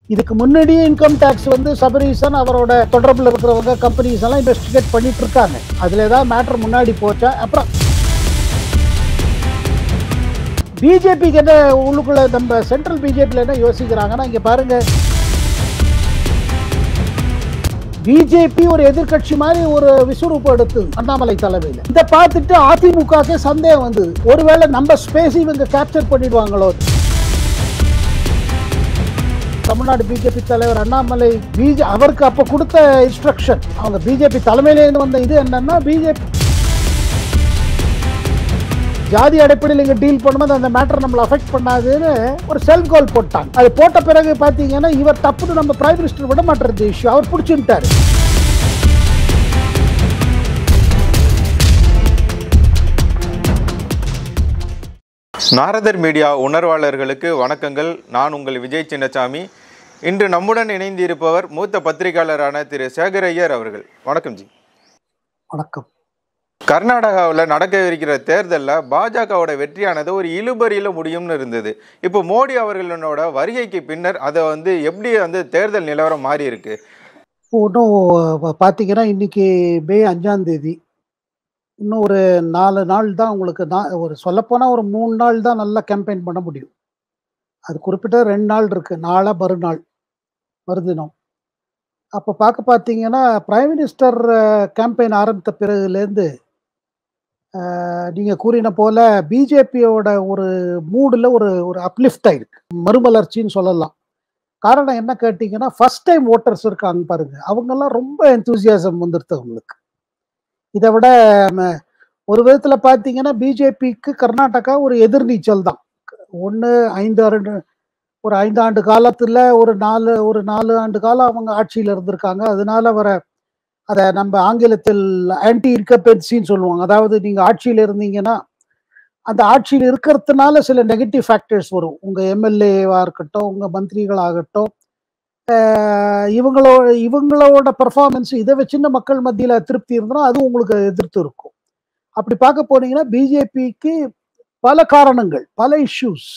இதுக்கு முன்னாடியே income tax வந்து சபரீசன் அவரோட தொடர்பில் இருக்கிறவங்க கம்பெனிஸ் எல்லாம் இன்வெஸ்டிகேட் பண்ணிட்டு இருக்காங்க அதுல ஏதாவது மேட்டர் முன்னாடி போச்சா அப்புறம் பிஜேபிக்கு என்ன உள்ளுக்குள்ள நம்ம சென்ட்ரல் பிஜேபியில் என்ன யோசிக்கிறாங்கன்னா இங்க பாருங்க பிஜேபி ஒரு எதிர்க்கட்சி மாதிரி ஒரு விஸ்வரூபம் எடுத்து அண்ணாமலை தலைமையில் இதை பார்த்துட்டு அதிமுகவுக்கு சந்தேகம் வந்தது ஒருவேளை நம்ம ஸ்பேஸ் இவங்க கேப்சர் பண்ணிடுவாங்களோ தமிழ்நாடு பிஜேபி தலைவர் அண்ணாமலை பிஜே அவருக்கு அப்ப கொடுத்த இன்ஸ்ட்ரக்ஷன் அவங்க பிஜேபி தலைமையிலேருந்து வந்த இது என்னன்னா பிஜேபி ஜாதி அடிப்படையில் இங்க டீல் பண்ணும்போது அந்த மேட்டர் நம்மளை அஃபெக்ட் பண்ணாதுன்னு ஒரு செல்ஃப் கோல் போட்டாங்க அது போட்ட பிறகு பாத்தீங்கன்னா இவர் தப்புன்னு நம்ம பிரைம் மினிஸ்டர் விட மாட்டேறது இஷ்யூ அவர் பிடிச்சுட்டாரு நாரதர் மீடியா உணர்வாளர்களுக்கு வணக்கங்கள் நான் உங்கள் விஜய் சின்னசாமி இன்று நம்முடன் இணைந்திருப்பவர் மூத்த பத்திரிகையாளரான திரு சேகரையர் அவர்கள் வணக்கம் ஜி வணக்கம் கர்நாடகாவில் நடக்கவிருக்கிற தேர்தலில் பாஜகவோட வெற்றியானது ஒரு இழுபறியில் முடியும்னு இருந்தது இப்போ மோடி அவர்களோட வருகைக்கு பின்னர் அதை வந்து எப்படி வந்து தேர்தல் நிலவரம் மாறி இருக்கு இன்னும் பார்த்தீங்கன்னா இன்னைக்கு மே அஞ்சாம் தேதி இன்னும் ஒரு நாலு நாள் தான் உங்களுக்கு நான் ஒரு சொல்லப்போனால் ஒரு மூணு நாள் தான் நல்லா கேம்பெயின் பண்ண முடியும் அது குறிப்பிட்ட ரெண்டு நாள் இருக்கு நாளா மறுநாள் மறுதினம் அப்போ பார்க்க பார்த்தீங்கன்னா பிரைம் மினிஸ்டர் கேம்பெயின் ஆரம்பித்த பிறகுலேருந்து நீங்கள் கூறின போல பிஜேபியோட ஒரு மூடில் ஒரு ஒரு அப்லிஃப்ட் ஆயிருக்கு மறுமலர்ச்சின்னு சொல்லலாம் காரணம் என்ன கேட்டிங்கன்னா ஃபர்ஸ்ட் டைம் ஓட்டர்ஸ் இருக்காங்க பாருங்க அவங்கெல்லாம் ரொம்ப எந்தூசியாசம் வந்துருது அவங்களுக்கு இதை விட ம, ஒரு விதத்தில் பார்த்தீங்கன்னா பிஜேபிக்கு கர்நாடகா ஒரு எதிர்நீச்சல் தான் ஒன்று ஐந்து ஆண்டு ஒரு ஐந்து ஆண்டு காலத்தில் ஒரு நாலு ஒரு நாலு ஆண்டு காலம் அவங்க ஆட்சியில் இருந்திருக்காங்க அதனால வர அதை நம்ம ஆங்கிலத்தில் ஆன்டி இன்கம்பென்சின்னு சொல்லுவாங்க அதாவது நீங்கள் ஆட்சியில் இருந்தீங்கன்னா அந்த ஆட்சியில் இருக்கிறதுனால சில நெகட்டிவ் ஃபேக்டர்ஸ் வரும் உங்கள் எம்எல்ஏவாக இருக்கட்டும் உங்கள் மந்திரிகளாகட்டும் ஆஹ் இவங்களோட இவங்களோட பெர்ஃபார்மன்ஸ் இதை வச்சுன்னு மக்கள் மத்தியில் திருப்தி இருந்தால் அது உங்களுக்கு எதிர்த்து இருக்கும் அப்படி பார்க்க போனீங்கன்னா பிஜேபிக்கு பல காரணங்கள் பல இஷ்யூஸ்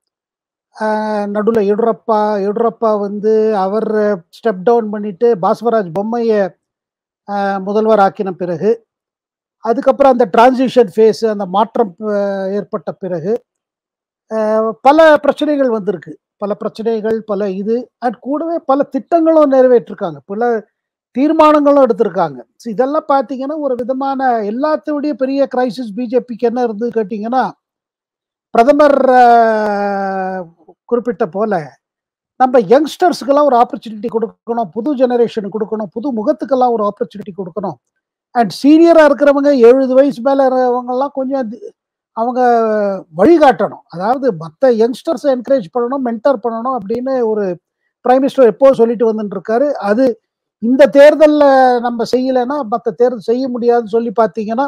நடுவில் எடியூரப்பா எடியூரப்பா வந்து அவர் ஸ்டெப் டவுன் பண்ணிட்டு பாஸ்வராஜ் பொம்மையை ஆஹ் முதல்வர் ஆக்கின பிறகு அதுக்கப்புறம் அந்த டிரான்சிஷன் ஃபேஸ் அந்த மாற்றம் ஆஹ் ஏற்பட்ட பிறகு ஆஹ் பல பிரச்சனைகள் வந்திருக்கு பல பிரச்சனைகள் பல இது அண்ட் கூடவே பல திட்டங்களும் நிறைவேற்றிருக்காங்க பல தீர்மானங்களும் எடுத்திருக்காங்க So இதெல்லாம் பார்த்தீங்கன்னா ஒரு விதமான எல்லாத்தோடைய பெரிய கிரைசிஸ் பிஜேபிக்கு என்ன இருந்தது கேட்டிங்கன்னா பிரதமர் ஆஹ், குறிப்பிட்ட போல நம்ம யங்ஸ்டர்ஸ்க்கெல்லாம் ஒரு ஆப்பர்ச்சுனிட்டி கொடுக்கணும் புது ஜெனரேஷனுக்கு கொடுக்கணும் புது முகத்துக்கெல்லாம் ஒரு ஆப்பர்ச்சுனிட்டி கொடுக்கணும் அண்ட் சீனியராக இருக்கிறவங்க எழுபது வயசு மேலே இருக்கிறவங்கெல்லாம் கொஞ்சம் தி- அவங்க வழிகாட்டணும் அதாவது மற்ற யங்ஸ்டர்ஸை என்கரேஜ் பண்ணணும் மென்டர் பண்ணணும் அப்படின்னு ஒரு பிரைம் மினிஸ்டர் எப்போ சொல்லிட்டு வந்துட்டு இருக்காரு அது இந்த தேர்தலில் நம்ம செய்யலைன்னா மற்ற தேர்தல் செய்ய முடியாதுன்னு சொல்லி பார்த்தீங்கன்னா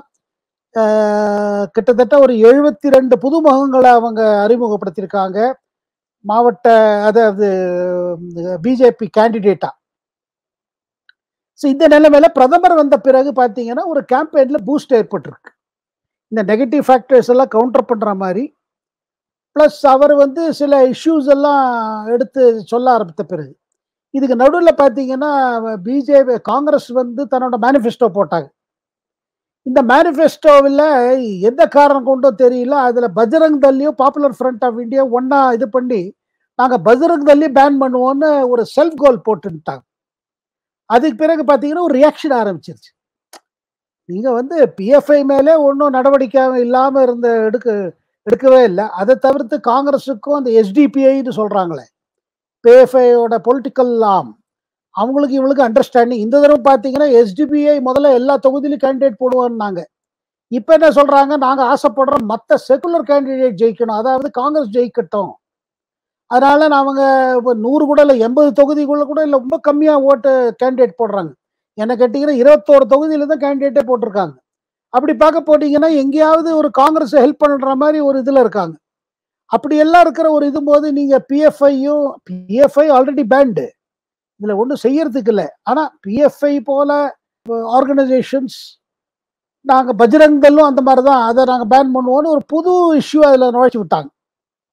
ஆஹ், கிட்டத்தட்ட ஒரு எழுபத்தி ரெண்டு புதுமுகங்களை அவங்க அறிமுகப்படுத்தியிருக்காங்க மாவட்ட அதாவது பிஜேபி கேண்டிடேட்டா ஸோ இந்த நிலைமையில பிரதமர் வந்த பிறகு பார்த்தீங்கன்னா ஒரு கேம்பெயின்ல பூஸ்ட் ஏற்பட்டிருக்கு இந்த நெகட்டிவ் ஃபேக்டர்ஸ் எல்லாம் கவுண்டர் பண்ற மாதிரி ப்ளஸ் அவர் வந்து சில இஷ்யூஸ் எல்லாம் எடுத்து சொல்ல ஆரம்பித்த பிறகு இதுக்கு நடுவில் பார்த்தீங்கன்னா பிஜேபி காங்கிரஸ் வந்து தன்னோட மேனிஃபெஸ்டோ போட்டாங்க இந்த மேனிஃபெஸ்டோவில் எந்த காரணம் கொண்டோ தெரியல அதில் பஜ்ரங் தள்ளியும் பாப்புலர் ஃப்ரண்ட் ஆஃப் இந்தியா ஒன்றா இது பண்ணி நாங்கள் பஜ்ரங் தள்ளி பேன் பண்ணுவோம்னு ஒரு செல்ஃப் கோல் போட்டுட்டாங்க அதுக்கு பிறகு பார்த்தீங்கன்னா ஒரு ரியாக்ஷன் ஆரம்பிச்சிருச்சு நீங்கள் வந்து பிஎஃப்ஐ மேலே ஒன்றும் நடவடிக்கை இல்லாமல் இருந்த எடுக்க எடுக்கவே இல்லை அதை தவிர்த்து காங்கிரஸுக்கும் அந்த எஸ்டிபிஐன்னு சொல்கிறாங்களே பிஎஃப்ஐயோட பொலிட்டிக்கல் ஆம் அவங்களுக்கு இவங்களுக்கு அண்டர்ஸ்டாண்டிங் இந்த தடவை பார்த்தீங்கன்னா எஸ்டிபிஐ முதல்ல எல்லா தொகுதியிலும் கேண்டிடேட் போடுவோம்னாங்க இப்போ என்ன சொல்கிறாங்க நாங்கள் ஆசைப்படுறோம் மற்ற செகுலர் கேண்டிடேட் ஜெயிக்கணும் அதாவது காங்கிரஸ் ஜெயிக்கட்டும் அதனால அவங்க இப்போ நூறு கூட இல்லை எண்பது தொகுதிக்குள்ள கூட இல்லை ரொம்ப கம்மியாக ஓட்டு கேண்டிடேட் போடுறாங்க என்ன கேட்டிங்கன்னா இருபத்தோரு தொகுதியில தான் கேண்டிடேட்டே போட்டிருக்காங்க அப்படி பார்க்க போட்டீங்கன்னா எங்கேயாவது ஒரு காங்கிரஸ் ஹெல்ப் பண்ணுற மாதிரி ஒரு இதில் இருக்காங்க அப்படி எல்லாம் இருக்கிற ஒரு இது போது நீங்கள் பிஎஃப்ஐயும் பிஎஃப்ஐ ஆல்ரெடி பேண்டு இதில் ஒன்றும் செய்யறதுக்கு இல்லை ஆனால் பிஎஃப்ஐ போல ஆர்கனைசேஷன்ஸ் நாங்கள் பஜ்ரங் தள்ளும் அந்த மாதிரி தான் அதை நாங்கள் பேன் பண்ணுவோம்னு ஒரு புது இஷ்யூ அதில் நுழைச்சி விட்டாங்க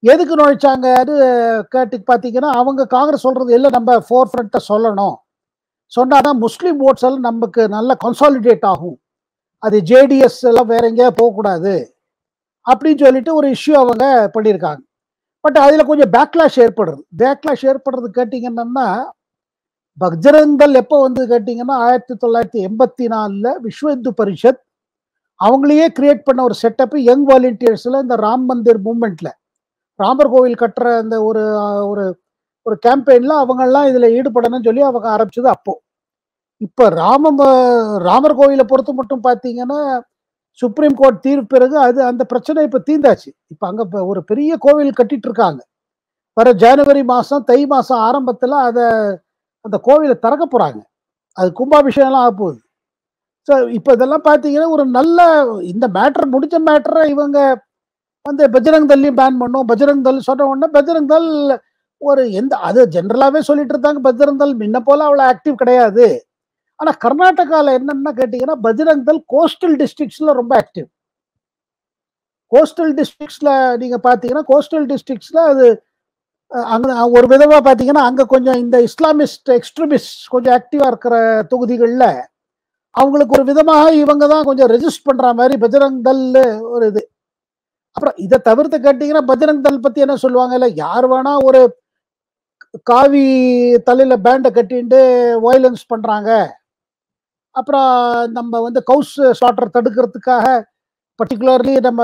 எதுக்கு நுழைச்சாங்கன்னு கேட்டு பார்த்தீங்கன்னா அவங்க காங்கிரஸ் சொல்றது இல்லை நம்ம ஃபோர் ஃப்ரண்ட்டை சொல்லணும் சொன்னாதான் முஸ்லீம் ஓட்ஸ் எல்லாம் நமக்கு நல்லா கன்சாலிடேட் ஆகும் அது ஜேடிஎஸ் எல்லாம் வேற எங்கேயாவது போகக்கூடாது அப்படின்னு சொல்லிட்டு ஒரு இஷ்யூ அவங்க பண்ணியிருக்காங்க பட் அதில் கொஞ்சம் பேக்லாஷ் ஏற்படுறது பேக்லாஷ் ஏற்படுறது கேட்டிங்கன்னா பக்ஜரங்கல் எப்போ வந்து கேட்டிங்கன்னா ஆயிரத்தி தொள்ளாயிரத்தி எண்பத்தி நாலில் விஸ்வ இந்து பரிஷத் அவங்களையே கிரியேட் பண்ண ஒரு செட்டப் யங் வாலண்டியர்ஸில் இந்த ராம் மந்திர் மூமெண்ட்ல ராமர் கோவில் கட்டுற அந்த ஒரு ஒரு ஒரு கேம்பெயின்ல அவங்கெல்லாம் இதுல ஈடுபடணும்னு சொல்லி அவங்க ஆரம்பிச்சது அப்போ இப்ப ராம ராமர் கோவிலை பொறுத்து மட்டும் பார்த்தீங்கன்னா சுப்ரீம் கோர்ட் தீர்ப்பு பிறகு அது அந்த பிரச்சனை இப்ப தீர்ந்தாச்சு இப்ப அங்க இப்ப ஒரு பெரிய கோவில் கட்டிட்டு இருக்காங்க வர ஜனவரி மாசம் தை மாசம் ஆரம்பத்துல அத அந்த கோவிலை திறக்க போறாங்க அது கும்பாபிஷேகம்லாம் ஆக போகுது ஸோ இப்போ இதெல்லாம் பார்த்தீங்கன்னா ஒரு நல்ல இந்த மேட்டர் முடிச்ச மேட்டரை இவங்க வந்து பஜ்ரங் தள்ளையும் பேன் பண்ணோம் பஜ்ரங் தள் சொன்ன உடனே பஜ்ரங் தள் ஒரு எந்த அது ஜென்ரலாகவே சொல்லிட்டு இருந்தாங்க பஜ்ரங் தள் முன்ன போல அவ்வளோ ஆக்டிவ் கிடையாது ஆனால் கர்நாடகாவில் என்னென்ன கேட்டிங்கன்னா பஜ்ரங் தள் கோஸ்டல் டிஸ்ட்ரிக்ஸில் ரொம்ப ஆக்டிவ் கோஸ்டல் டிஸ்ட்ரிக்ஸில் நீங்கள் பார்த்தீங்கன்னா கோஸ்டல் டிஸ்ட்ரிக்ஸில் அது அங்கே ஒரு விதமாக பார்த்தீங்கன்னா அங்கே கொஞ்சம் இந்த இஸ்லாமிஸ்ட் எக்ஸ்ட்ரீமிஸ்ட் கொஞ்சம் ஆக்டிவாக இருக்கிற தொகுதிகளில் அவங்களுக்கு ஒரு விதமாக இவங்க தான் கொஞ்சம் ரெஜிஸ்ட் பண்ற மாதிரி பஜ்ரங் தல் ஒரு இது அப்புறம் இதை தவிர்த்து கேட்டீங்கன்னா பஜ்ரங் தல் பத்தி என்ன சொல்லுவாங்க இல்ல யார் வேணா ஒரு காவி தலையில பேண்டை கட்டிட்டு வயலன்ஸ் பண்றாங்க அப்புறம் நம்ம வந்து கவுஸ் ஸ்லாட்டர் தடுக்கிறதுக்காக பர்டிகுலர்லி நம்ம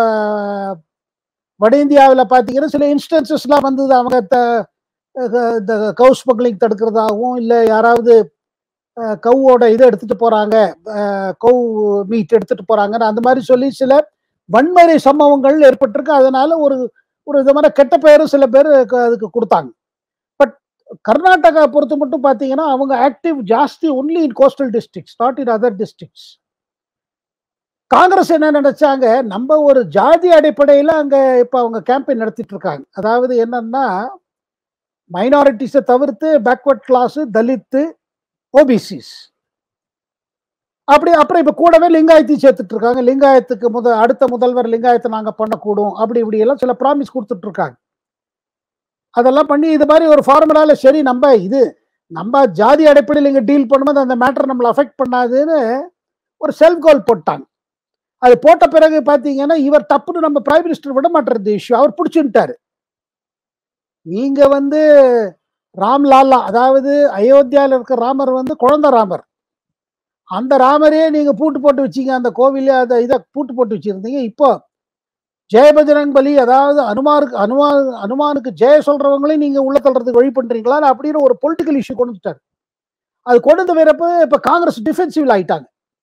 வட இந்தியாவில் பார்த்தீங்கன்னா சில இன்ஸ்டன்சஸ்லாம் வந்தது அவங்க இந்த கவு ஸ்மக்லிங் தடுக்கிறதாகவும் இல்லை யாராவது கவுவோட இதை எடுத்துட்டு போறாங்க கவு மீட் எடுத்துட்டு போறாங்கன்னு அந்த மாதிரி சொல்லி சில வன்முறை சம்பவங்கள் ஏற்பட்டிருக்கு அதனால ஒரு ஒரு விதமான கெட்ட பெயரும் சில பேர் அதுக்கு கொடுத்தாங்க பட் கர்நாடகா பொறுத்த மட்டும் பார்த்தீங்கன்னா அவங்க ஆக்டிவ் ஜாஸ்தி only in coastal districts not in other districts Congress என்ன நினைச்சாங்க நம்ம ஒரு ஜாதி அடிப்படையில் அங்க இப்ப அவங்க கேம்பெயின் நடத்திட்டு இருக்காங்க அதாவது என்னன்னா மைனாரிட்டிஸை தவிர்த்து பேக்வர்ட் கிளாஸ் தலித்து ஓபிசிஸ் அப்படி அப்புறம் இப்ப கூடவே லிங்காயத்தையும் சேர்த்துட்டு இருக்காங்க லிங்காயத்துக்கு முத அடுத்த முதல்வர் லிங்காயத்தை நாங்க பண்ணக்கூடும் அப்படி இப்படி எல்லாம் சில ப்ராமிஸ் கொடுத்துட்டு இருக்காங்க அதெல்லாம் பண்ணி இது மாதிரி ஒரு ஃபார்முலால சரி நம்ம இது நம்ம ஜாதி அடிப்படையில் இங்க டீல் பண்ணும்போது அந்த மேட்டர் நம்மளை அஃபெக்ட் பண்ணாதுன்னு ஒரு செல்ஃப் கோல் போட்டாங்க அது போட்ட பிறகு பாத்தீங்கன்னா இவர் தப்புன்னு நம்ம பிரைம் மினிஸ்டர் விட மாட்டுறது இஷ்யூ அவர் பிடிச்சுட்டாரு நீங்க வந்து ராம்லாலா அதாவது அயோத்தியாவில் இருக்க ராமர் வந்து குழந்தை ராமர் அந்த ராமரே நீங்க பூட்டு போட்டு வச்சீங்க அந்த கோவிலே அதை இதை பூட்டு போட்டு வச்சிருந்தீங்க இப்போ ஜெயபஜரங் பலி அதாவது அனுமாருக்கு அனுமா அனுமானுக்கு ஜெய சொல்றவங்களையும் நீங்க உள்ள தள்ளுறதுக்கு வழி பண்றீங்களா அப்படின்னு ஒரு பொலிட்டிக்கல் இஷ்யூ கொண்டு வந்துட்டாரு அது கொண்டு வரப்ப இப்ப காங்கிரஸ் டிஃபென்சிவ் ஆயிட்டாங்க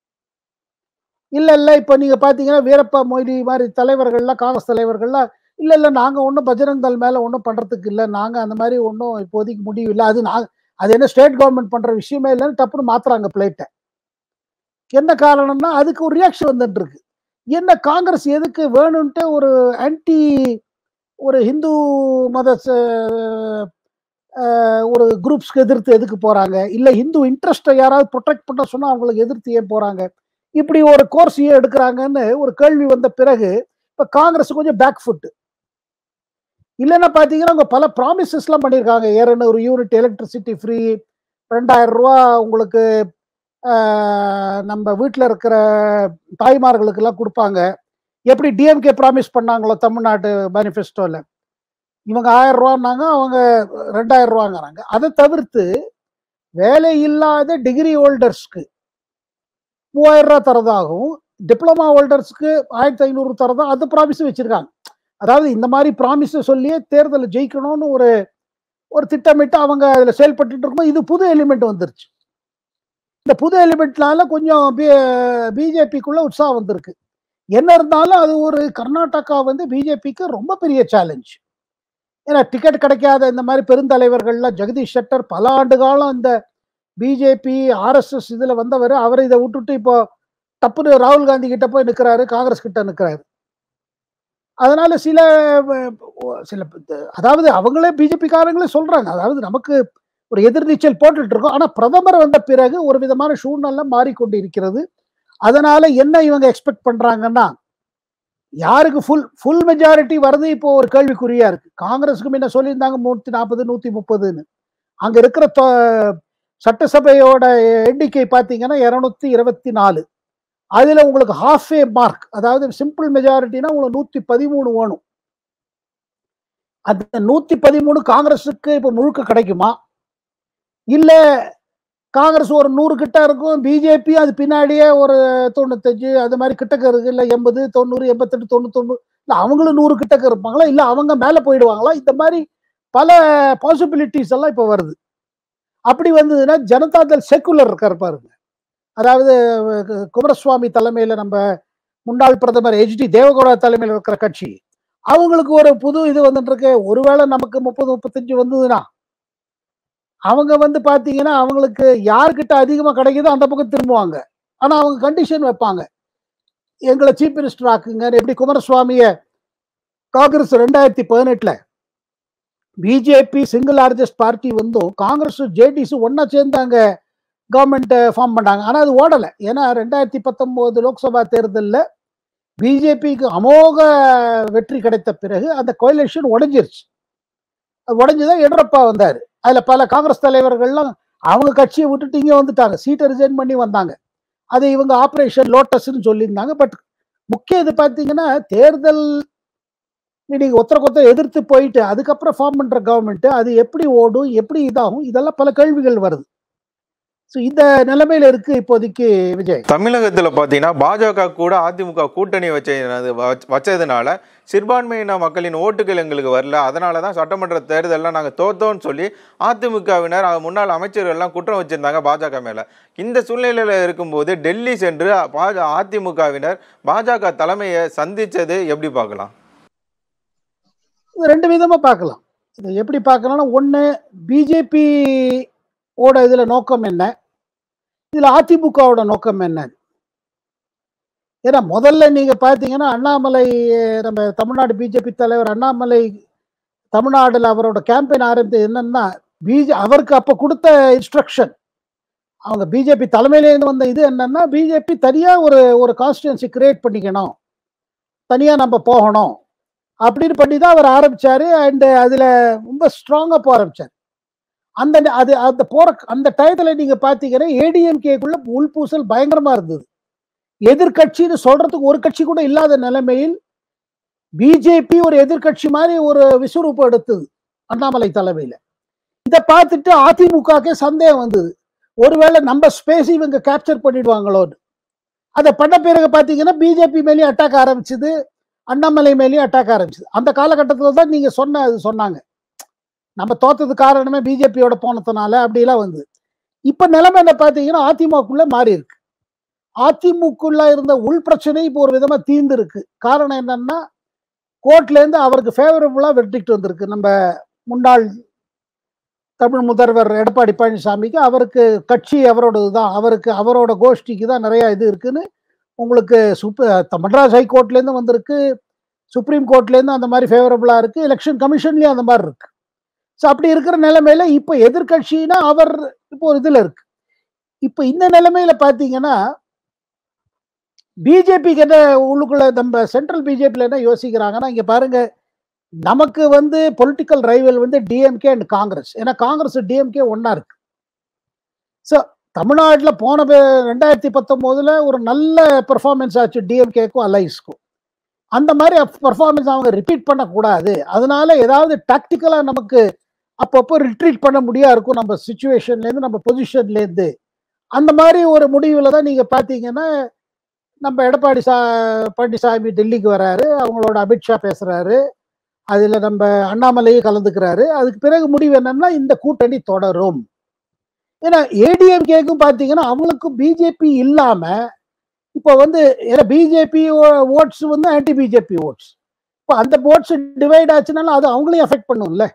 இல்ல இல்ல இப்ப நீங்க பாத்தீங்கன்னா வீரப்பா மொய்லி மாதிரி தலைவர்கள்லாம் காங்கிரஸ் தலைவர்கள்லாம் இல்ல இல்ல நாங்க ஒன்றும் பஜரங் தள் மேல ஒன்றும் பண்றதுக்கு இல்ல நாங்க அந்த மாதிரி ஒன்றும் இப்போதைக்கு முடிவு இல்லை அது நான் அது என்ன ஸ்டேட் கவர்மெண்ட் பண்ற விஷயமே இல்லைன்னு டப்புன்னு மாத்துறாங்க பிளேட்டை என்ன காரணம்னா அதுக்கு ஒரு ரியாக்ஷன் வந்துட்டு இருக்கு என்ன காங்கிரஸ் எதுக்கு வேணும்ன்ட்டு ஒரு ஆன்டி ஒரு ஹிந்து மத ஒரு குரூப்ஸ்க்கு எதிர்த்து எதுக்கு போறாங்க இல்ல ஹிந்து இன்ட்ரெஸ்ட்டை யாராவது ப்ரொடெக்ட் பண்ண சொன்னா அவங்களுக்கு எதிர்த்து ஏன் போறாங்க இப்படி ஒரு கோர்ஸ் ஏன் எடுக்கிறாங்கன்னு ஒரு கேள்வி வந்த பிறகு இப்ப காங்கிரஸ் கொஞ்சம் பேக் ஃபுட் இல்லைன்னா பாத்தீங்கன்னா அவங்க பல ப்ராமிசஸ் எல்லாம் பண்ணியிருக்காங்க இரநூறு யூனிட் எலக்ட்ரிசிட்டி ஃப்ரீ ரெண்டாயிரம் ரூபா உங்களுக்கு நம்ம வீட்டில் இருக்கிற தாய்மார்களுக்கெல்லாம் கொடுப்பாங்க எப்படி டிஎம்கே ப்ராமிஸ் பண்ணாங்களோ தமிழ்நாடு மேனிஃபெஸ்டோவில் இவங்க ஆயிரம் ரூபான்னாங்க அவங்க ரெண்டாயிரம் ரூபாங்கிறாங்க அதை தவிர்த்து வேலை இல்லாத டிகிரி ஹோல்டர்ஸ்க்கு மூவாயிரம் ரூபா தரதாகவும் டிப்ளமா ஹோல்டர்ஸ்க்கு ஆயிரத்தி ஐநூறு தரதா அது ப்ராமிஸ் வச்சிருக்காங்க அதாவது இந்த மாதிரி ப்ராமிஸை சொல்லியே தேர்தலில் ஜெயிக்கணும்னு ஒரு ஒரு திட்டமிட்டு அவங்க அதில் செயல்பட்டு இருக்கும்போது இது புது எலிமெண்ட் வந்துருச்சு இந்த புது எலிமெண்ட்னால கொஞ்சம் பிஜேபிக்குள்ள உற்சாகம் வந்திருக்கு என்ன இருந்தாலும் அது ஒரு கர்நாடகா வந்து பிஜேபிக்கு ரொம்ப பெரிய சேலஞ்ச் ஏன்னா டிக்கெட் கிடைக்காத இந்த மாதிரி பெருந்தலைவர்கள்லாம் ஜெகதீஷ் ஷெட்டர் பல ஆண்டு காலம் இந்த பிஜேபி ஆர்எஸ்எஸ் இதுல வந்தவர் அவர் இதை விட்டுட்டு இப்போ டப்புன்னு ராகுல் காந்தி கிட்ட போய் நிற்கிறாரு காங்கிரஸ் கிட்ட நிற்கிறாரு அதனால சில சில அதாவது அவங்களே பிஜேபி காரங்களே சொல்றாங்க அதாவது நமக்கு ஒரு எதிர்நீச்சல் போட்டுட்டு இருக்கோம் ஆனா பிரதமர் வந்த பிறகு ஒரு விதமான சூழ்நிலை மாறிக்கொண்டு இருக்கிறது அதனால என்ன இவங்க எக்ஸ்பெக்ட் பண்றாங்கன்னா யாருக்கு ஃபுல் ஃபுல் மெஜாரிட்டி வருது இப்போ ஒரு கேள்விக்குறியா இருக்கு காங்கிரஸுக்கு முன்ன சொல்லியிருந்தாங்க நூத்தி நாற்பது நூத்தி முப்பதுன்னு அங்க இருக்கிற தொ- சட்டசபையோட எண்ணிக்கை பார்த்தீங்கன்னா இருநூத்தி இருபத்தி நாலு அதுல உங்களுக்கு ஹாஃப் ஏ மார்க் அதாவது சிம்பிள் மெஜாரிட்டினா உங்களுக்கு நூத்தி பதிமூணு வேணும் அந்த நூத்தி பதிமூணு காங்கிரஸுக்கு இப்ப முழுக்க கிடைக்குமா இல்ல காங்கிரஸ் ஒரு நூறு கிட்ட இருக்கும் பிஜேபி அது பின்னாடியே ஒரு தொண்ணூத்தஞ்சு அது மாதிரி கிட்டக்க இருக்கு இல்ல எண்பது தொண்ணூறு எண்பத்தெட்டு தொண்ணூத்தொன்னு இல்ல அவங்களும் நூறு கிட்டக்க இருப்பாங்களா இல்ல அவங்க மேல போயிடுவாங்களா இந்த மாதிரி பல பாசிபிலிட்டிஸ் எல்லாம் இப்ப வருது அப்படி வந்ததுன்னா ஜனதாதள் செக்குலர் இருக்காரு பாருங்க அதாவது அஹ், குமாரசுவாமி தலைமையில நம்ம முன்னாள் பிரதமர் ஹெச்டி தேவகவுடா தலைமையில் இருக்கிற கட்சி அவங்களுக்கு ஒரு புது இது வந்துட்டு இருக்கு ஒருவேளை நமக்கு முப்பது முப்பத்தஞ்சு வந்ததுன்னா அவங்க வந்து பாத்தீங்கன்னா அவங்களுக்கு யார்கிட்ட அதிகமா கிடைக்குதோ அந்த பக்கம் திரும்புவாங்க ஆனா அவங்க கண்டிஷன் வைப்பாங்க எங்களை சீஃப் மினிஸ்டர் ஆக்குங்க எப்படி குமாரசுவாமிய காங்கிரஸ் ரெண்டாயிரத்தி பதினெட்டுல பிஜேபி சிங்கிள் லார்ஜஸ்ட் பார்ட்டி வந்தும் காங்கிரஸ் ஜேடிஸ் ஒன்னா சேர்ந்தாங்க கவர்மெண்ட் ஃபார்ம் பண்ணாங்க ஆனா அது ஓடலை ஏன்னா ரெண்டாயிரத்தி பத்தொன்பது லோக்சபா தேர்தலில் பிஜேபிக்கு அமோக வெற்றி கிடைத்த பிறகு அந்த கோயிலேஷன் உடைஞ்சிருச்சு அது உடைஞ்சுதான் எடியூரப்பா வந்தார் அதுல பல காங்கிரஸ் தலைவர்கள்லாம் அவங்க கட்சியை விட்டுட்டு இங்க வந்துட்டாங்க சீட்டை ரிசைன் பண்ணி வந்தாங்க அது இவங்க ஆபரேஷன் லோட்டஸ்ன்னு சொல்லியிருந்தாங்க பட் முக்கிய இது பார்த்தீங்கன்னா தேர்தல் நீங்க ஒருத்தருக்கு ஒருத்தர் எதிர்த்து போயிட்டு அதுக்கப்புறம் ஃபார்ம் பண்ற கவர்மெண்ட் அது எப்படி ஓடும் எப்படி இதாகும் இதெல்லாம் பல கேள்விகள் வருது ஸோ இந்த நிலைமையில இருக்கு இப்போதைக்கு விஜய் தமிழகத்துல பாத்தீங்கன்னா பாஜக கூட அதிமுக கூட்டணி வச்சது வச்சதுனால சிறுபான்மையின மக்களின் ஓட்டுகள் எங்களுக்கு வரல அதனால தான் சட்டமன்ற தேர்தலில் நாங்கள் தோத்தோம்னு சொல்லி அதிமுகவினர் அஹ், முன்னாள் அமைச்சர்கள்லாம் குற்றம் வச்சிருந்தாங்க பாஜக மேல இந்த சூழ்நிலையில இருக்கும்போது டெல்லி சென்று பாஜ அதிமுகவினர் பாஜக தலைமையை சந்திச்சது எப்படி பார்க்கலாம் இது ரெண்டு விதமா பார்க்கலாம் இது எப்படி பார்க்கலாம்னா ஒன்று பிஜேபி ஓட இதுல நோக்கம் என்ன இதுல அதிமுகவோட நோக்கம் என்ன ஏன்னா முதல்ல நீங்க பார்த்தீங்கன்னா அண்ணாமலை அஹ், நம்ம தமிழ்நாடு பிஜேபி தலைவர் அண்ணாமலை தமிழ்நாடுல அவரோட கேம்பெயின் ஆரம்பித்தது என்னன்னா பிஜே அவருக்கு அப்ப கொடுத்த இன்ஸ்ட்ரக்ஷன் அவங்க பிஜேபி தலைமையிலேருந்து வந்த இது என்னன்னா பிஜேபி தனியா ஒரு ஒரு கான்ஸ்டியூன்சி கிரியேட் பண்ணிக்கணும் தனியா நம்ம போகணும் அப்படின்னு பண்ணி தான் அவர் ஆரம்பிச்சாரு அண்ட் அதுல ரொம்ப ஸ்ட்ராங்கா போக ஆரம்பிச்சார் அந்த ந- அது அந்த போற அந்த டயத்துல நீங்க பாத்தீங்கன்னா ஏடிஎம்கேக்குள்ள உள்பூசல் பயங்கரமா இருந்தது எதிர்க்கட்சின்னு சொல்றதுக்கு ஒரு கட்சி கூட இல்லாத நிலைமையில் பிஜேபி ஒரு எதிர்க்கட்சி மாதிரி ஒரு விஸ்வரூபம் எடுத்தது அண்ணாமலை தலைமையில இதை பார்த்துட்டு அதிமுகக்கே சந்தேகம் வந்தது ஒருவேளை நம்ம ஸ்பேஸ் இவங்க கேப்சர் பண்ணிடுவாங்களோன்னு அதை பண்ண பிறகு பாத்தீங்கன்னா பிஜேபி மேலேயும் அட்டாக் ஆரம்பிச்சது அண்ணாமலை மேலேயும் அட்டாக் ஆரம்பிச்சது அந்த காலகட்டத்தில் தான் நீங்க சொன்ன அது சொன்னாங்க நம்ம தோத்தது காரணமே பிஜேபியோட போனதுனால அப்படிலாம் வந்து இப்ப நிலைமை என்ன பார்த்தீங்கன்னா அதிமுகக்குள்ள மாறி இருக்கு அதிமுகக்குள்ள இருந்த உள் பிரச்சனை இப்போ ஒரு விதமா தீர்ந்து இருக்கு காரணம் என்னன்னா கோர்ட்ல இருந்து அவருக்கு ஃபேவரபுளா வெர்டிக்ட் வந்திருக்கு நம்ம முன்னாள் தமிழ் முதல்வர் எடப்பாடி பழனிசாமிக்கு அவருக்கு கட்சி அவரோடது தான் அவருக்கு அவரோட கோஷ்டிக்கு தான் நிறைய இது இருக்குன்னு உங்களுக்கு சுப்ப மெட்ராஸ் ஹைகோர்ட்லேருந்து வந்திருக்கு சுப்ரீம் கோர்ட்லேருந்து அந்த மாதிரி ஃபேவரபுளாக இருக்கு எலெக்ஷன் கமிஷன்லேயும் அந்த மாதிரி இருக்கு ஸோ அப்படி இருக்கிற நிலைமையில இப்போ எதிர்க்கட்சினா அவர் இப்போ ஒரு இதில் இருக்கு இப்போ இந்த நிலைமையில பார்த்தீங்கன்னா பிஜேபிக்கு என்ன உள்ளுக்குள்ள நம்ம சென்ட்ரல் பிஜேபியில் என்ன யோசிக்கிறாங்கன்னா இங்கே பாருங்க நமக்கு வந்து பொலிட்டிக்கல் ரைவல் வந்து டிஎம்கே அண்ட் காங்கிரஸ் ஏன்னா காங்கிரஸ் டிஎம்கே ஒன்னா இருக்கு ஸோ தமிழ்நாட்டில் போன பே- ரெண்டாயிரத்தி பத்தொம்போதுல ஒரு நல்ல பெர்ஃபார்மன்ஸ் ஆச்சு டிஎம்கேக்கும் அலைஸ்க்கும் அந்த மாதிரி பெர்ஃபார்மன்ஸ் அவங்க ரிப்பீட் பண்ணக்கூடாது அதனால ஏதாவது டாக்டிக்கலாக நமக்கு அப்பப்போ ரிட்ரீட் பண்ண முடியா இருக்கும் நம்ம சுச்சுவேஷன்லேருந்து நம்ம பொசிஷன்லேருந்து அந்த மாதிரி ஒரு முடிவில் தான் நீங்கள் பார்த்தீங்கன்னா நம்ம எடப்பாடி சா பழனிசாமி டெல்லிக்கு வராரு அவங்களோட அமித்ஷா பேசுறாரு அதில் நம்ம அண்ணாமலையும் கலந்துக்கிறாரு அதுக்கு பிறகு முடிவு என்னன்னா இந்த கூட்டணி தொடரும் ஏன்னா ஏடிஎம்கேக்கும் பார்த்தீங்கன்னா அவங்களுக்கும் பிஜேபி இல்லாம இப்போ வந்து ஏன்னா பிஜேபி ஓட்ஸ் வந்து ஆன்டி பிஜேபி ஓட்ஸ் இப்போ அந்த ஓட்ஸ் டிவைட் ஆச்சுனாலும் அது அவங்களையும் அஃபெக்ட் பண்ணும்ல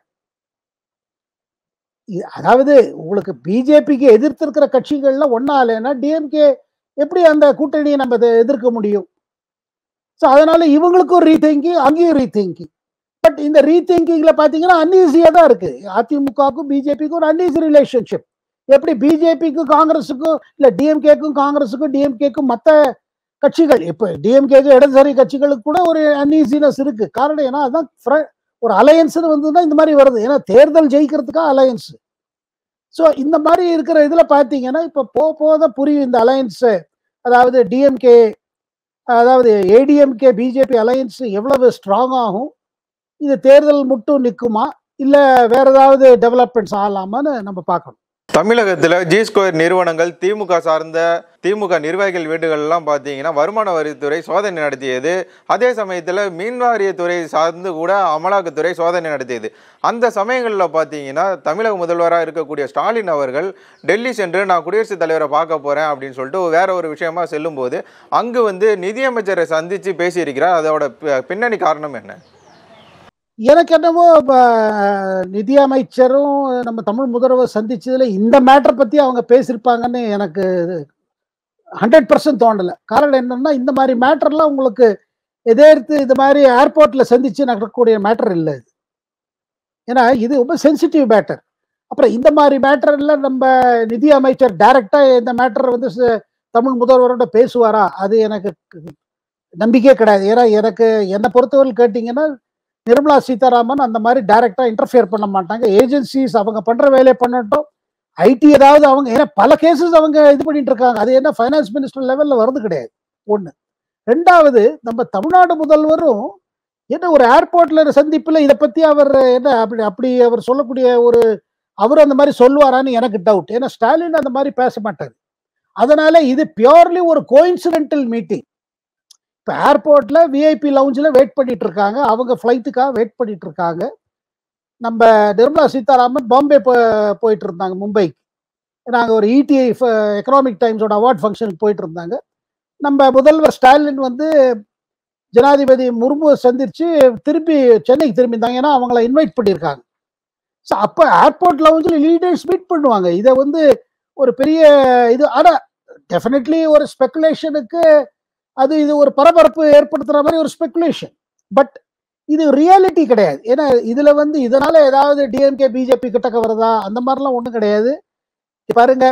இ- அதாவது உங்களுக்கு பிஜேபிக்கு எதிர்த்து இருக்கிற கட்சிகள்ல ஒன்னா இல்லைன்னா டிஎம்கே எப்படி அந்த கூட்டணியை நம்ம எத- எதிர்க்க முடியும் ஸோ அதனால இவங்களுக்கும் ரீதிங்கிங் அங்கேயும் ரீதிங்கிங் பட் இந்த ரீதிங்கிங்ல பாத்தீங்கன்னா அன்ஈஸியா தான் இருக்கு அதிமுகவுக்கும் பிஜேபிக்கும் ஒரு அன்ஈஸி ரிலேஷன்ஷிப் எப்படி பிஜேபிக்கும் காங்கிரஸுக்கும் இல்ல டிஎம்கேக்கும் காங்கிரஸுக்கும் டிஎம்கேக்கும் மத்த கட்சிகள் இப்போ டிஎம்கேக்கு இடதுசாரி கட்சிகளுக்கு கூட ஒரு அன்ஈசினஸ் இருக்கு காரணம் ஏன்னா அதுதான் fr- ஒரு அலையன்ஸ்னு வந்ததுன்னா இந்த மாதிரி வருது ஏன்னா தேர்தல் ஜெயிக்கிறதுக்காக அலையன்ஸ் ஸோ இந்த மாதிரி இருக்கிற இதுல பார்த்தீங்கன்னா இப்போ போக போக தான் புரியும் இந்த அலையன்ஸ் அதாவது டிஎம்கே அதாவது ஏடிஎம்கே பிஜேபி அலையன்ஸ் எவ்வளவு ஸ்ட்ராங் ஆகும் இது தேர்தல் மட்டும் நிற்குமா இல்ல வேற ஏதாவது டெவலப்மெண்ட்ஸ் ஆகலாமான்னு நம்ம பார்க்கணும் தமிழகத்துல ஜி ஸ்கொயர் நிறுவனங்கள் திமுக சார்ந்த திமுக நிர்வாகிகள் வீடுகள் எல்லாம் பார்த்தீங்கன்னா வருமான வரித்துறை சோதனை நடத்தியது அதே சமயத்தில் மீன்வாரியத்துறை சார்ந்து கூட அமலாக்கத்துறை சோதனை நடத்தியது அந்த சமயங்களில் பார்த்தீங்கன்னா தமிழக முதல்வராக இருக்கக்கூடிய ஸ்டாலின் அவர்கள் டெல்லி சென்று நான் குடியரசுத் தலைவரை பார்க்க போறேன் அப்படின்னு சொல்லிட்டு வேற ஒரு விஷயமா செல்லும்போது அங்கு வந்து நிதியமைச்சரை சந்திச்சு பேசியிருக்கிறார் அதோட பி- பின்னணி காரணம் என்ன எனக்கு என்னவோ இப்ப, நிதி அமைச்சரும் நம்ம தமிழ் முதல்வர் சந்திச்சதுல இந்த மேட்டர் பத்தி அவங்க பேசியிருப்பாங்கன்னு எனக்கு ஹண்ட்ரட் பர்சன்ட் தோணல காரணம் என்னன்னா இந்த மாதிரி மேட்டர்லாம் உங்களுக்கு எதிர்த்து இது மாதிரி ஏர்போர்ட்ல சந்திச்சு நடக்கக்கூடிய மேட்டர் இல்லை இது ஏன்னா இது ரொம்ப சென்சிட்டிவ் மேட்டர் அப்புறம் இந்த மாதிரி மேட்டர்ல நம்ம நிதி அமைச்சர் டைரக்டா இந்த மேட்டர் வந்து ச- தமிழ் முதல்வரோட பேசுவாரா அது எனக்கு நம்பிக்கையே கிடையாது ஏன்னா எனக்கு என்னை பொறுத்தவரை கேட்டிங்கன்னா நிர்மலா சீதாராமன் அந்த மாதிரி டைரக்டா இன்டர்ஃபியர் பண்ண மாட்டாங்க ஏஜென்சிஸ் அவங்க பண்ற வேலையை பண்ணட்டும் ஐடி ஏதாவது அவங்க ஏன்னா பல கேசஸ் அவங்க இது பண்ணிட்டு இருக்காங்க அது என்ன ஃபைனான்ஸ் மினிஸ்டர் லெவல்ல வருது கிடையாது ஒண்ணு ரெண்டாவது நம்ம தமிழ்நாடு முதல்வரும் என்ன ஒரு ஏர்போர்ட்ல சந்திப்புல இதை பத்தி அவர் என்ன அப்படி அப்படி அவர் சொல்லக்கூடிய ஒரு அவர் அந்த மாதிரி சொல்லுவாரான்னு எனக்கு டவுட் ஏன்னா ஸ்டாலின் அந்த மாதிரி பேச மாட்டாரு அதனால இது பியோர்லி ஒரு கோயின்சிடென்டல் மீட்டிங் இப்போ ஏர்போர்ட்ல விஐபி லவுஞ்சில் வெயிட் பண்ணிட்டு இருக்காங்க அவங்க ஃப்ளைட்டுக்காக வெயிட் பண்ணிட்டு இருக்காங்க நம்ம நிர்மலா சீதாராமன் பாம்பே போ- போயிட்டு இருந்தாங்க மும்பைக்கு நாங்கள் ஒரு இடிஐ எக்கனாமிக் டைம்ஸோட அவார்ட் ஃபங்க்ஷனுக்கு போயிட்டு இருந்தாங்க நம்ம முதல்வர் ஸ்டாலின் வந்து ஜனாதிபதி முர்முவை சந்திச்சு திருப்பி சென்னைக்கு திரும்பியிருந்தாங்க ஏன்னா அவங்கள இன்வைட் பண்ணியிருக்காங்க ஸோ அப்போ ஏர்போர்ட் லவுஞ்சில் லீடர்ஸ் மீட் பண்ணுவாங்க இதை வந்து ஒரு பெரிய இது ஆனால் டெஃபினெட்லி ஒரு ஸ்பெகுலேஷனுக்கு அது இது ஒரு பரபரப்பு ஏற்படுத்துற மாதிரி ஒரு ஸ்பெகுலேஷன் பட் இது ரியாலிட்டி கிடையாது ஏன்னா இதுல வந்து இதனால ஏதாவது டிஎம்கே பிஜேபி கிட்டக்க வருதா அந்த மாதிரிலாம் ஒன்றும் கிடையாது இப்ப பாருங்க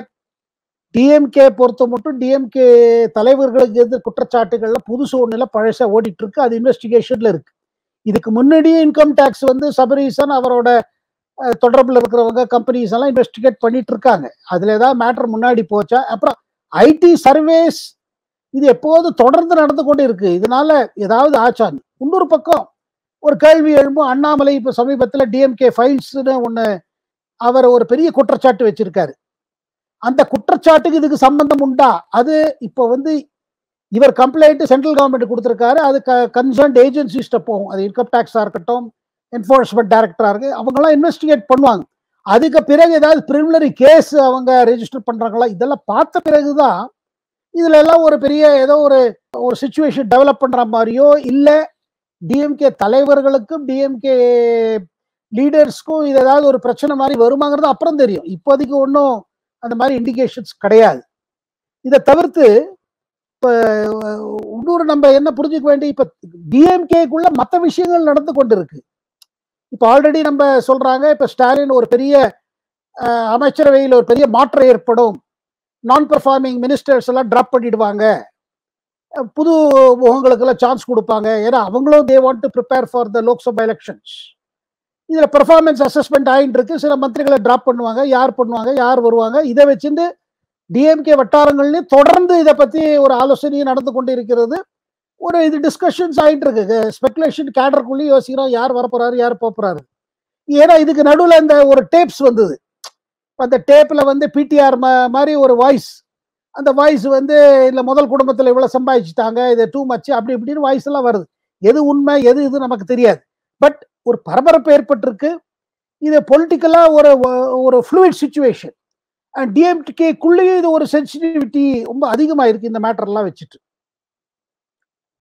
டிஎம்கே பொறுத்த மட்டும் டிஎம்கே தலைவர்களுக்கு எதிர் குற்றச்சாட்டுகள்ல புதுசு ஒண்ணுல பழசா ஓடிட்டு இருக்கு அது இன்வெஸ்டிகேஷன்ல இருக்கு இதுக்கு முன்னாடியே இன்கம் டேக்ஸ் வந்து சபரீசன் அவரோட அஹ், தொடர்புல இருக்கிறவங்க கம்பெனிஸ் எல்லாம் இன்வெஸ்டிகேட் பண்ணிட்டு இருக்காங்க அதுல ஏதாவது மேட்டர் முன்னாடி போச்சா அப்புறம் ஐடி சர்வேஸ் இது எப்போதும் தொடர்ந்து நடந்து கொண்டு இருக்கு இதனால ஏதாவது ஆச்சான் இன்னொரு பக்கம் ஒரு கேள்வி எழும்பும் அண்ணாமலை இப்ப சமீபத்துல டிஎம்கே ஃபைல்ஸ்னு ஒண்ணு அவர் ஒரு பெரிய குற்றச்சாட்டு வச்சிருக்காரு அந்த குற்றச்சாட்டுக்கு இதுக்கு சம்பந்தம் உண்டா அது இப்போ வந்து இவர் கம்ப்ளைண்ட் சென்ட்ரல் கவர்மெண்ட் கொடுத்துருக்காரு அது கன்சர்ன்ட் ஏஜென்சிஸ்ட போகும் அது இன்கம் டேக்ஸா இருக்கட்டும் என்ஃபோர்ஸ்மெண்ட் டைரக்டரா இருக்கு அவங்கெல்லாம் இன்வெஸ்டிகேட் பண்ணுவாங்க அதுக்கு பிறகு ஏதாவது பிரிமினரி கேஸ் அவங்க ரெஜிஸ்டர் பண்றாங்களா இதெல்லாம் பார்த்த பிறகுதான் இதுல எல்லாம் ஒரு பெரிய ஏதோ ஒரு ஒரு சுச்சுவேஷன் டெவலப் பண்ற மாதிரியோ இல்ல டிஎம்கே தலைவர்களுக்கும் டிஎம்கே லீடர்ஸ்க்கும் இது ஏதாவது ஒரு பிரச்சனை மாதிரி வருமாங்கிறது அப்புறம் தெரியும் இப்போதைக்கு ஒன்றும் அந்த மாதிரி இண்டிகேஷன்ஸ் கிடையாது இதை தவிர்த்து இப்போ இன்னொரு நம்ம என்ன புரிஞ்சுக்க வேண்டிய இப்போ டிஎம்கேக்குள்ள மற்ற விஷயங்கள் நடந்து கொண்டு இருக்கு இப்போ ஆல்ரெடி நம்ம சொல்றாங்க இப்போ ஸ்டாலின் ஒரு பெரிய அஹ், அமைச்சரவையில் ஒரு பெரிய மாற்றம் ஏற்படும் நான் பெர்ஃபார்மிங் மினிஸ்டர்ஸ் எல்லாம் ட்ராப் பண்ணிடுவாங்க அஹ் புது முகங்களுக்கெல்லாம் சான்ஸ் கொடுப்பாங்க ஏன்னா அவங்களும் they want to prepare for the Lok Sabha elections இதில் பெர்ஃபார்மன்ஸ் அசஸ்மெண்ட் ஆகிட்டு இருக்கு சில மந்திரிகளை ட்ராப் பண்ணுவாங்க யார் பண்ணுவாங்க யார் வருவாங்க இதை வச்சுட்டு டிஎம்கே வட்டாரங்கள்லையும் தொடர்ந்து இதை பற்றி ஒரு ஆலோசனையும் நடந்து கொண்டு இருக்கிறது ஒரு இது டிஸ்கஷன்ஸ் ஆகிட்டு இருக்கு ஸ்பெகுலேஷன் கேடருக்குள்ளேயும் யோசிக்கிறோம் யார் வரப்போறாரு யார் போறாரு ஏன்னா இதுக்கு நடுவில் இந்த ஒரு டேப்ஸ் வந்தது அந்த டேப்பில் வந்து பிடிஆர் மாதிரி ஒரு வாய்ஸ் அந்த வாய்ஸ் வந்து இல்லை முதல் குடும்பத்தில் இவ்வளோ சம்பாதிச்சுட்டாங்க இது டூ மச் அப்படி இப்படின்னு வாய்ஸ் எல்லாம் வருது எது உண்மை எது இது நமக்கு தெரியாது பட் ஒரு பரபரப்பு ஏற்பட்டிருக்கு இது பொலிட்டிக்கலாக ஒரு ஒரு ஃப்ளூயிட் சுச்சுவேஷன் டிஎம்கேக்குள்ளேயே இது ஒரு சென்சிட்டிவிட்டி ரொம்ப அதிகமாக இருக்கு இந்த மேட்டர்லாம் வச்சுட்டு